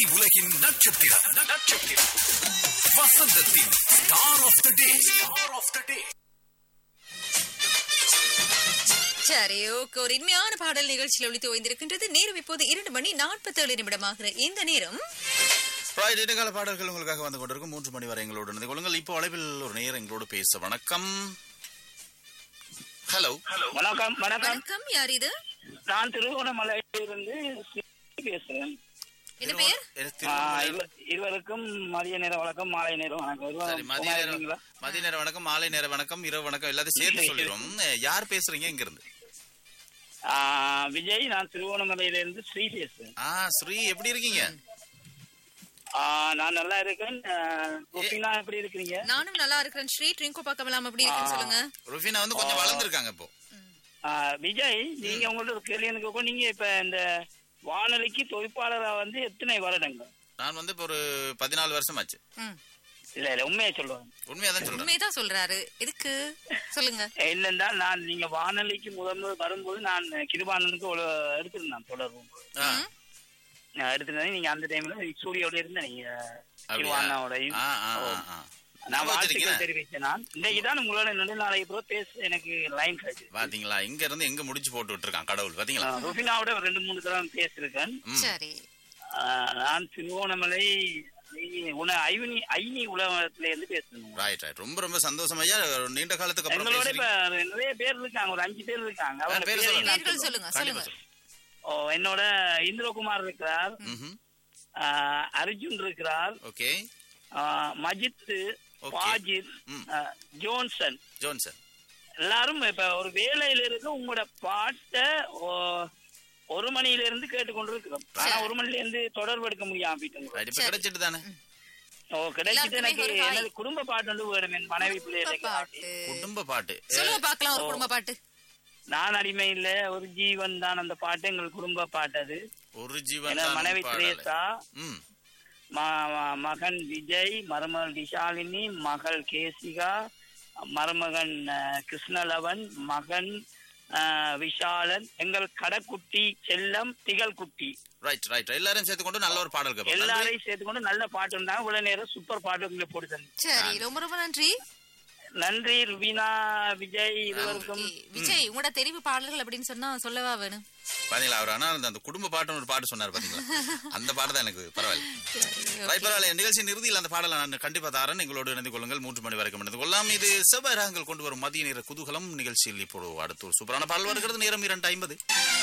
உலகின் நட்சத்திரம் நட்சத்திரம் வசந்தத்தின் star of the day star of the day சரி ஓகே ஒரு இனிமையான பாடல் நிகழ்ச்சியில் ஒழித்து ஓய்ந்திருக்கின்றது நேரம் இப்போது இரண்டு மணி நாற்பத்தேழு நிமிடமாகிற இந்த நேரம் ரைட் இடைக்கால பாடல்கள் உங்களுக்காக வந்து கொண்டிருக்கும் மூன்று மணி வரை எங்களோடு இணைந்து கொள்ளுங்கள் இப்போ அளவில் ஒரு நேரம் எங்களோடு பேச வணக்கம் ஹலோ வணக்கம் வணக்கம் வணக்கம் யார் இது நான் திருவோணமலையிலிருந்து பேசுறேன் என்ன பெயர் ஆ, இவ- இருவருக்கும் மதிய நேர வணக்கம் மாலை நேரம் வணக்கம் சரி இருவரும் மதிய சும்மா நேரம் இருக்கீங்களா? மதிய நேரம் வணக்கம் மாலை நேரம் வணக்கம் இரவு வணக்கம் எல்லாத்தையும் சேர்த்து சொல்லிடும் யார் பேசுறீங்க இங்க இருந்து ஆ, விஜய் நான் திருவோணமலையிலிருந்து ஸ்ரீ பேசுறேன் ஆ ஸ்ரீ எப்படி இருக்கீங்க ஆ, நான் நல்லா இருக்கேன் ஆ, கோபினா எப்படி இருக்கிறீங்க நானும் நல்லா இருக்கிறேன் ஸ்ரீ ட்ரிங்கோ பார்க்கலாம் அப்படி இருக்குன்னு சொல்லுங்க ருஃபினா வந்து கொஞ்சம் வளர்ந்துருக்காங்க இப்போ ஆ, விஜய் நீங்க உங்கள்ட்ட ஒரு கேள்வி எனக்கு கேட்கும். நீங்க இப்ப இந்த வானொலிக்கு தொழிற்பாளரா வந்து எத்தனை வருடங்கள் நான் வந்து இப்போ ஒரு பதினாலு வருஷம் ஆச்சு ம். இல்ல இல்ல உண்மையை சொல்லுவேன் உண்மையா தான் சொல்றேன் உண்மைதான் சொல்றாரு எதுக்கு சொல்லுங்க இல்லைன்னா நான் நீங்க வானொலிக்கு முதல் முதல் வரும்போது நான் கிருபானனுக்கு ஒரு எடுத்திருந்தேன் தொடர்பு ஆ, நான் எடுத்திருந்தேன் நீங்க அந்த டைம்ல ஸ்டூடியோட இருந்த நீங்க அப்படியா? கிருவானாவோடையும் ஆ, ஆ, ஆ, ஆ. நான் ஞாபகம் வாழ்த்துக்கள் வச்சிருக்கீங்க? தெரிவிச்சேன் நான் இன்னைக்கு தான் உங்களோட நெடுநாளைக்கு பிறகு பேச எனக்கு லைன் கிடைச்சு பாத்தீங்களா இங்க இருந்து எங்க முடிச்சு போட்டு விட்டுருக்கான் கடவுள் பாத்தீங்களா ருபினாவோட ஒரு ரெண்டு மூணு தடவை பேசியிருக்கேன் ம். சரி ஆஹ் நான் திருவோணமலை ஐ- உண ஐவனி ஐனி உலகத்துல இருந்து பேசுறேன் ரைட் ரைட் ரொம்ப ரொம்ப சந்தோஷம் ஐயா நீண்ட காலத்துக்கு அப்புறம் எங்களோட இப்ப பேசுறீங்க நிறைய பேர் இருக்காங்க ஒரு அஞ்சு பேர் இருக்காங்க அவங்க பேர் பேரையும் நான் பேர்கள் சொல்லுவேன். சொல்லுங்க கண்டிப்பா சொல்லுங்க ஓ, என்னோட இந்திரகுமார் இருக்கிறார் ம்ஹும். ஆஹ் அர்ஜுன் இருக்கிறார் ஓகே ஆஹ் மஜித் Okay. பாஜித் ம். ஆஹ் ஜோன்சன் ஜோன்சன் எல்லாரும் இப்ப ஒரு வேலையில இருந்து உங்களோட பாட்டை ஓ- ஒரு மணியில இருந்து கேட்டுக்கொண்டு இருக்கிறோம் ஆனா ஒரு மணில இருந்து தொடர்பு எடுக்க முடியாம போயிட்டு ரைட் இப்ப சரி. கிடைச்சிட்டு தானே ஓ கிடைச்சிட்டு எல்லாருக்குமே எனக்கு ஒரு ஹாய். எனது குடும்ப பாட்டு வந்து வேணும் என் மனைவி பிள்ளைகளுக்கு பாட்டு குடும்ப பாட்டு சொல்லுங்க பார்க்கலாம் ஒரு குடும்ப பாட்டு நான் அடிமை இல்ல ஒரு ஜீவன் தான் அந்த பாட்டு எங்கள் குடும்ப பாட்டு அது ஒரு ஜீவன் எனது தான் மனைவி பாடலை. திரேசா ம் ம- ம- மகன் விஜய் மருமகள் விஷாலினி மகள் கேசிகா மருமகன் அஹ், கிருஷ்ணலவன் மகன் அஹ், விஷாலன் எங்கள் கடைக்குட்டி செல்லம் திகழ் குட்டி ரைட் ரைட் எல்லாரும் சேர்த்து கொண்டு நல்ல ஒரு பாடல் கேட்போம் நன்றி. எல்லாரையும் சேர்த்துக்கொண்டு நல்ல பாட்டு இருந்தாங்க இவ்வளவு நேரம் சூப்பர் பாட்டு உங்களை போட்டு தந்தேன் சரி ரொம்ப ரொம்ப நன்றி நன்றி ருபீனா விஜய் இருவருக்கும் ஏய், விஜய் உங்களோட தெரிவு பாடல்கள் அப்படின்னு சொன்னா சொல்லவா வேணும் பாத்தீங்களா அவர் ஆனா அந்த- அந்த குடும்ப பாட்டுன்னு ஒரு பாட்டு சொன்னார் பாத்தீங்களா அந்த பாட்டு தான் எனக்கு பரவாயில்ல சரி, ரைட் பரவாயில்ல நிகழ்ச்சி நிறுதியில் அந்த பாடலை நான் கண்டிப்பா தாரன் எங்களோடு இணைந்து கொள்ளுங்கள் மூன்று மணி வரைக்கும் இணைந்து கொள்ளலாம் இது செவ்வாய் ராகங்கள் கொண்டு வரும் மதிய நேர குதூகலம் நிகழ்ச்சியில் இப்போ அடுத்து ஒரு சூப்பரான பாடல் வருகிறது நேரம் இரண்டு ஐம்பது